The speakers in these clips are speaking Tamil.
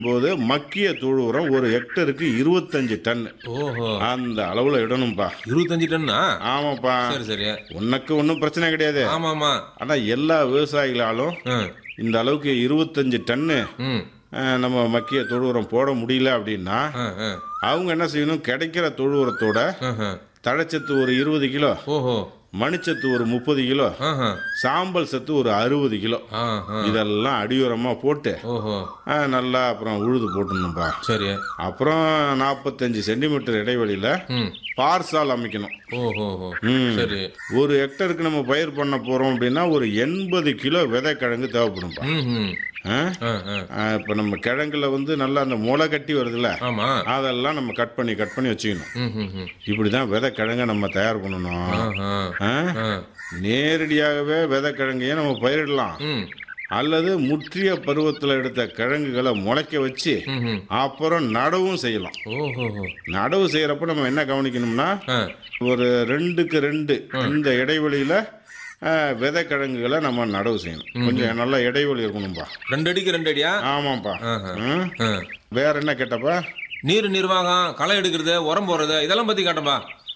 போது மக்கிய தொழு உரம் ஒரு ஹெக்டருக்கு இருபத்தஞ்சு டன் ஓஹோ அந்த அளவுல இடணும்பா இருபத்தஞ்சு டன்னா ஆமாப்பா சரி சரி உனக்கு ஒன்றும் பிரச்சனை கிடையாது ஆமா ஆமா ஆனா எல்லா விவசாயிகளாலும் ம், இந்த அளவுக்கு இருபத்தஞ்சு டன்னு ம் அஹ், நம்ம மக்கிய தொழு உரம் போட முடியல அப்படின்னா ஆ, ஆ, அவங்க என்ன செய்யணும் கிடைக்கிற தொழு உரத்தோட ஆஹா. தழைச்சத்து ஒரு இருபது கிலோ ஓஹோ மணிச்சத்து ஒரு முப்பது கிலோ ஆஹா. சாம்பல் சத்து ஒரு அறுபது கிலோ ஆஹா. இதெல்லாம் அடியுரமா போட்டு ஓஹோ அஹ், நல்லா அப்புறம் உழுது போட்டுடணும்பா சரி அப்புறம் நாற்பத்தஞ்சு சென்டிமீட்டர் இடைவெளியில ம் பார்சால் அமைக்கணும் ஓஹோ ம். சரி ஒரு ஹெக்டருக்கு நம்ம பயிர் பண்ண போறோம் அப்படின்னா ஒரு எண்பது கிலோ விதை கிழங்கு தேவைப்படும்பா ம் ம் ஆ? ஆ, ஆ. ஆ, இப்ப நம்ம கிழங்குல வந்து நல்லா அந்த முளை கட்டி வருதுல்ல ஆமா அதெல்லாம் நம்ம கட் பண்ணி கட் பண்ணி வச்சுக்கணும் ம் ம் ம் இப்படிதான் விதை கிழங்க நம்ம தயார் பண்ணணும் ஆஹா. ஆ? ஆ. நேரடியாகவே விதை கிழங்கையே நம்ம பயிரிடலாம் ம் அல்லது முற்றிய பருவத்தில் எடுத்த கிழங்குகளை முளைக்க வச்சு ம் ம் அப்புறம் நடவும் செய்யலாம் ஓஹோ நடவு செய்யறப்ப நம்ம என்ன கவனிக்கணும்னா ஆ ஒரு ரெண்டுக்கு ரெண்டு இந்த இடைவெளியில ஆ, விதை கிழங்குகளை நம்ம நடவு செய்யணும் கொஞ்சம் நல்லா இடைவெளி இருக்கணும்பா ரெண்டு அடிக்கு ரெண்டு அடியா ஆமாப்பா ஆஹா. ம். ஆ. வேற என்ன கேட்டப்பா நீர் நிர்வாகம் களை எடுக்கிறது உரம் போடுறது இதெல்லாம் பத்தி காட்டும்பா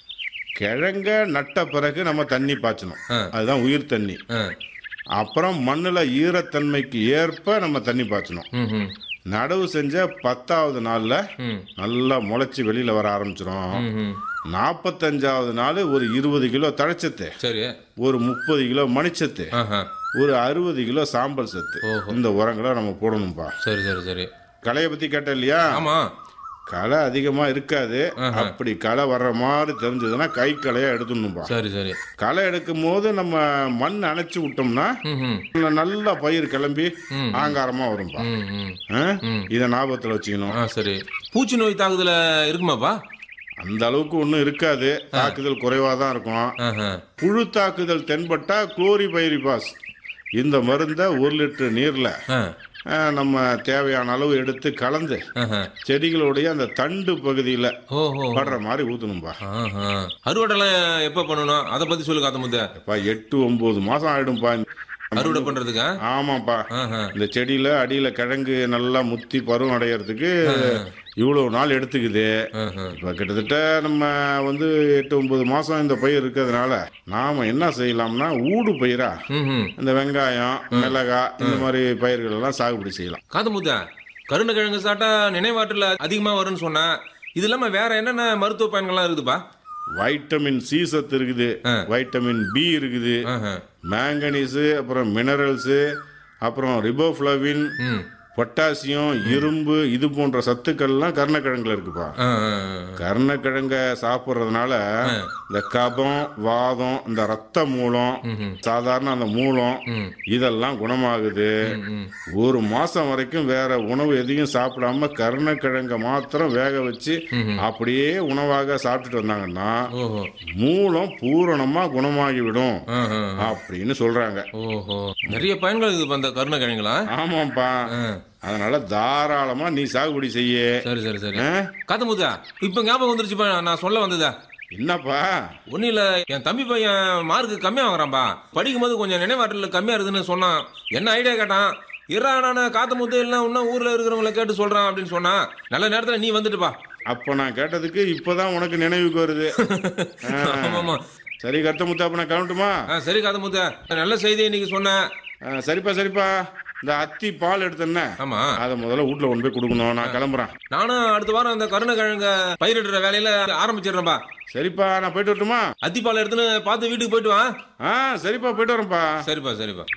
கிழங்க நட்ட பிறகு நம்ம தண்ணி பாய்ச்சணும் ஆ. அதுதான் உயிர் தண்ணி ஆ. அப்புறம் மண்ணுல ஈரத்தன்மைக்கு ஏற்ப நம்ம தண்ணி பாய்ச்சணும் ம் ம் நடவு செஞ்ச பத்தாவது நாள்ல ம் நல்லா முளைச்சி வெளியில வர ஆரம்பிச்சிரும் ம் ம் நாற்பத்தஞ்சாவது நாள் ஒரு இருபது கிலோ தழைச்சத்து சரி ஒரு முப்பது கிலோ மணிச்சத்து ஆஹா ஒரு அறுபது கிலோ சாம்பல் சத்து ஓஹோ. இந்த உரங்களை நம்ம போடணும்பா சரி சரி சரி களையை பத்தி கேட்ட இல்லையா ஆமா களை அதிகமா இருக்காது அப்படி களை வர்ற மாதிரி தெரிஞ்சதுன்னா கை களையா எடுத்துடணும்பா சரி சரி களை எடுக்கும் போது நம்ம மண் அணைச்சு விட்டோம்னா ம் ம் நல்லா பயிர் கிளம்பி ஆங்காரமா வரும்பா ம் ம் ஆ? இதை ஞாபகத்துல வச்சுக்கணும் ஆ சரி பூச்சி நோய் தாக்குதல இருக்குமாப்பா அந்த அளவுக்கு ஒன்றும் இருக்காது தாக்குதல் குறைவாக தான் இருக்கும் ஆஹா புழு தாக்குதல் தென்பட்டா குளோரிபைரிபாஸ் இந்த மருந்தை ஒரு லிட்டர் நீர்ல ஆ ஆ, நம்ம தேவையான அளவு எடுத்து கலந்து ஆஹா செடிகளுடைய அந்த தண்டு பகுதியில் ஓஹோ படுற மாதிரி ஊற்றணும்பா ஆஹா அறுவடைலாம் எப்ப பண்ணணும் அதை பத்தி சொல்லு காத்த முத்த அப்பா எட்டு ஒன்பது மாசம் ஆயிடும்பா அறுவடை பண்றதுக்கா ஆமாப்பா ஆஹா இந்த செடியில அடியில கிழங்கு நல்லா முத்தி பருவம் அடையறதுக்கு இவ்வளவு நாள் எடுத்துக்குது ஆஹா இப்ப கிட்டத்தட்ட நம்ம வந்து எட்டு ஒன்பது மாசம் இந்த பயிர் இருக்கிறதுனால நாம என்ன செய்யலாம்னா ஊடு பயிரா ம் ம் இந்த வெங்காயம் மிளகாய் இந்த மாதிரி பயிர்கள் எல்லாம் சாகுபடி செய்யலாம் காத்த முத்த கருணக்கிழங்கு சாப்பிட்டா நினைவாற்றல அதிகமா வரும்னு சொன்னா இது இல்லாம வேற என்னென்ன மருத்துவ பயன்கள்லாம் இருக்குதுப்பா வைட்டமின் சி சத்து இருக்குது வைட்டமின் பி இருக்குது ஆஹா மேங்கனீஸு அப்புறம் மினரல்ஸு அப்புறம் ரிபோஃப்ளவின் ம் பொட்டாசியம் இரும்பு இது போன்ற சத்துக்கள்லாம் கருணக்கிழங்குல இருக்குப்பா ஆ, ஆ, ஆ. கருணக்கிழங்க சாப்பிட்றதுனால இந்த கபம் வாதம் இந்த ரத்த மூலம் சாதாரண அந்த மூலம் இதெல்லாம் குணமாகுது ம். ஒரு மாசம் வரைக்கும் வேற உணவு எதையும் சாப்பிடாம கருணக்கிழங்க மாத்திரம் வேக வச்சு அப்படியே உணவாக சாப்பிட்டுட்டு வந்தாங்கன்னா ஓஹோ மூலம் பூரணமா குணமாகிவிடும் ஆஹா அப்படின்னு சொல்றாங்க ஓஹோ நிறைய பயன்கள் இருக்குது அந்த கருணக்கிழங்குலாம் ஆமாப்பா அதனால தாராளமா நீ சாகுபடி செய்ய சரி சரி சரி ஆ? காத்தமுத்தா இப்ப ஞாபகம் வந்துருச்சுப்பா நான் சொல்ல வந்ததா என்னப்பா ஒன்னும் இல்ல என் தம்பி பையன் மார்க் கம்மியா வாங்குறான்பா படிக்கும் போது கொஞ்சம் நினைவாற்றல் கம்மியா இருக்குதுன்னு சொன்னான் என்ன ஐடியா கேட்டான் இரா நான் காத்த முத்து எல்லாம் இன்னும் ஊர்ல இருக்கிறவங்கள கேட்டு சொல்றான் அப்படின்னு சொன்னா நல்ல நேரத்துல நீ வந்துட்டுப்பா அப்ப நான் கேட்டதுக்கு இப்பதான் உனக்கு நினைவுக்கு வருது ஆ. ஆமா ஆமா சரி கருத்த முத்தா அப்ப நான் கவனிட்டுமா ஆ, சரி காத்த முத்த நல்ல செய்தி இன்னைக்கு சொன்னேன் ஆ, சரிப்பா சரிப்பா இந்த அத்தி பால் எடுத்தேன்ன ஆமா அதை முதல்ல வீட்டுல கொண்டு போய் கொடுக்கணும் நான் கிளம்புறேன் நானும் அடுத்த வாரம் அந்த கருணக்கிழங்க பயிரிடுற வேலையில ஆரம்பிச்சிடுறேன்பா சரிப்பா நான் போயிட்டு வரட்டுமா அத்திப்பால் எடுத்துன்னு பார்த்து வீட்டுக்கு போயிட்டு வா ஆ சரிப்பா போயிட்டு வரேன்ப்பா சரிப்பா சரிப்பா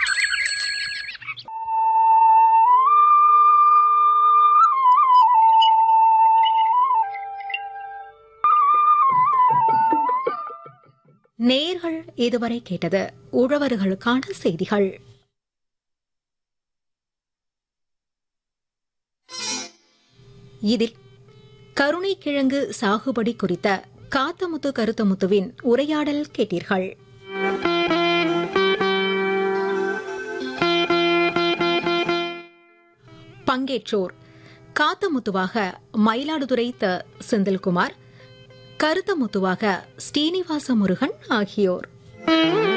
நேர்கள் இதுவரை கேட்டது உழவர்களுக்கான செய்திகள் இதில் கருணைக்கிழங்கு சாகுபடி குறித்த காத்தமுத்து கருத்தமுத்துவின் உரையாடல் கேட்டீர்கள் பங்கேற்றோர் காத்தமுத்துவாக மயிலாடுதுறை த செந்தில்குமார் கருத்தமுத்துவாக ஸ்ரீனிவாச முருகன் ஆகியோர்